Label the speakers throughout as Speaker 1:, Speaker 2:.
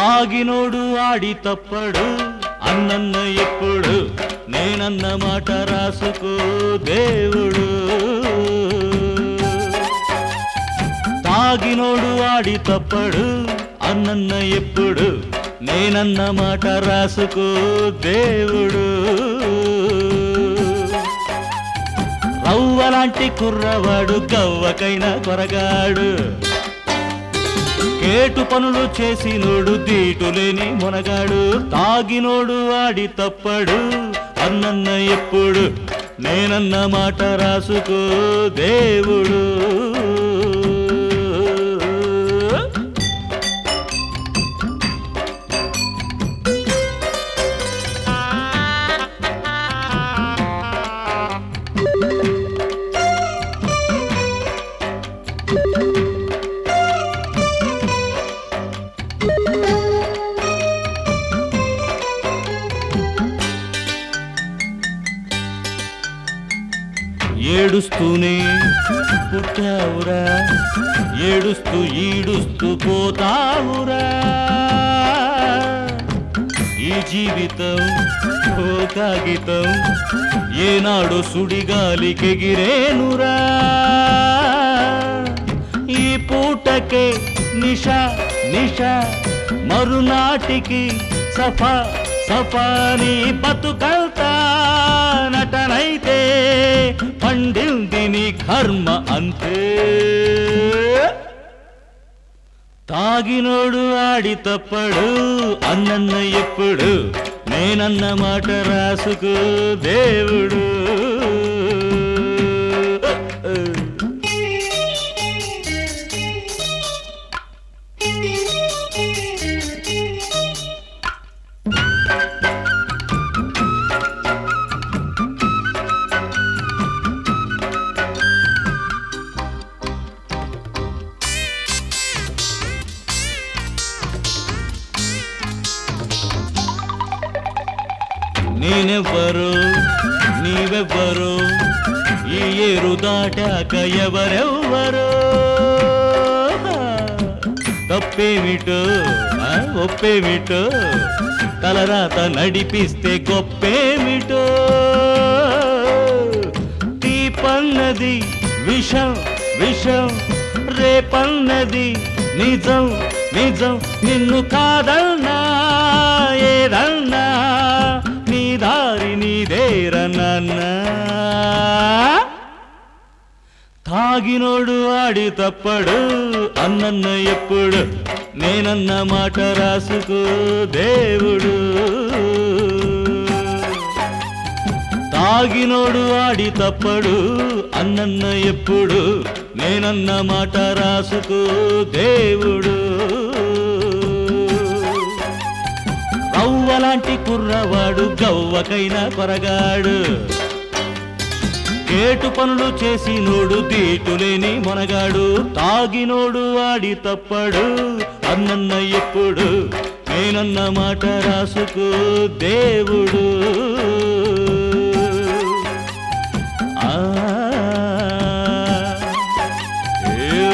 Speaker 1: తాగినోడు ఆడి తప్పడు అన్నన్న ఎప్పుడు నేనన్న మాట రాసుకో దేవుడు తాగినోడు ఆడి తప్పడు అన్నన్న ఎప్పుడు నేనన్న మాట రాసుకో దేవుడు రవ్వలాంటి కుర్రవాడు గవ్వకైన కొరగాడు కేటు పనులు చేసినోడు దీటులేని మునగాడు తాగినోడు ఆడి తప్పడు అన్నన్న ఎప్పుడు నేనన్న మాట రాసుకో దేవుడు ఏడుస్తూనే పుట్టావురా ఏడుస్తూ ఈడుస్తూ పోతావురా ఈ జీవితం ఓ కాగితం ఏనాడు సుడిగాలికెగిరేనురా ఈ పూటకే నిష నిష మరునాటికి సఫా సఫాని బతుకల్తా నటనైతే పండింది నీ కర్మ అంతే తాగినోడు ఆడి తప్పడు అన్నన్న ఎప్పుడు నేనన్న మాట రాసుకో దేవుడు నేనెవ్వరు నీవెవ్వరు ఈ ఏరు దాటాక ఎవరెవ్వరు తప్పేమిటో ఆ, ఒప్పేమిటో తలరాత నడిపిస్తే గొప్పేమిటో తీపన్నది విషం విషం రేపన్నది నిజం నిజం నిన్ను కాదన్నా ఏదన్నా నీ దారి నీదేరనన్నా తాగినోడు ఆడి తప్పడు అన్నన్న ఎప్పుడు నేనన్న మాట రాసుకో దేవుడు తాగినోడు ఆడి తప్పడు అన్నన్న ఎప్పుడు నేనన్న మాట రాసుకో దేవుడు రవ్వలాంటి కుర్రవాడు గవ్వకైనా కొరగాడు కేటు పనులు చేసినోడు దీటులేని మొనగాడు తాగినోడు ఆడి తప్పడు అన్నన్న ఎప్పుడు నేనన్న మాట రాసుకో దేవుడు ఆ ఏ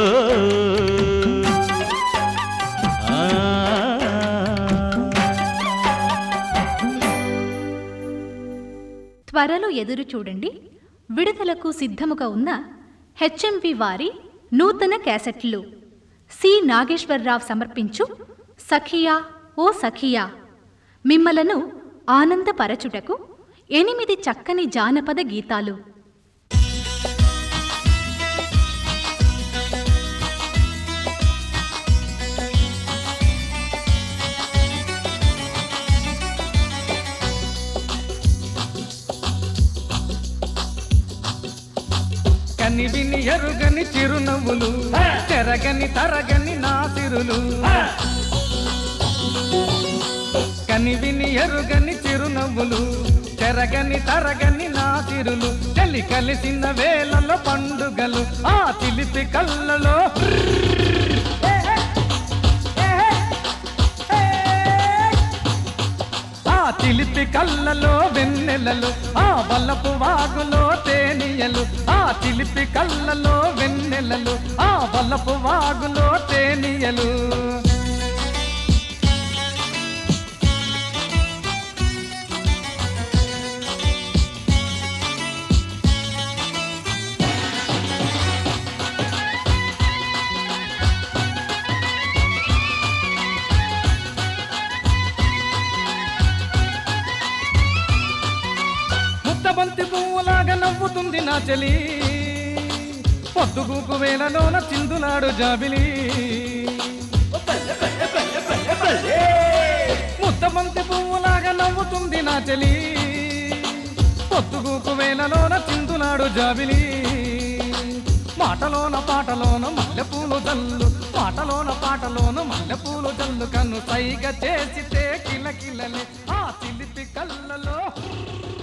Speaker 2: త్వరలో ఎదురు చూడండి విడుదలకు సిద్ధముగా ఉన్న హెచ్ఎంవి వారి నూతన క్యాసెట్లు సి నాగేశ్వరరావు సమర్పించు సఖియా ఓ సఖియా మిమ్మలను ఆనందపరచుటకు ఎనిమిది చక్కని జానపద గీతాలు
Speaker 3: కని విని ఎరుగని చిరునవ్వులు చెరగని తరగని నా సిరులు కని విని ఎరుగని చిరునవ్వులు చెరగని తరగని నా సిరులు చలి కలిసిన వేళలో పండుగలు ఆ చిలిపి కళ్ళలో ఆ చిలిపి కళ్ళలో వెన్నెలలు ఆ వల్లపు వాగులో తేనియలు ఆ చిలిపి కళ్ళలో వెన్నెలలు ఆ వల్లపు వాగులో తేనియలు నవ్వుతుంది నా చెలి పొద్దుగూకు వేలలోన చిందులాడు జాబిలి ముద్దబంతి పువ్వులాగా నవ్వుతుంది నా చెలి పొద్దుగూకు వేలలోన చిందులాడు జాబిలి మాటలోన పాటలోన మల్లెపూలు జల్లు మాటలోన పాటలోన మల్లెపూలు జల్లు కన్ను సైగ చేసితే కిలకిలలే ఆ చిలిపి కళ్ళలో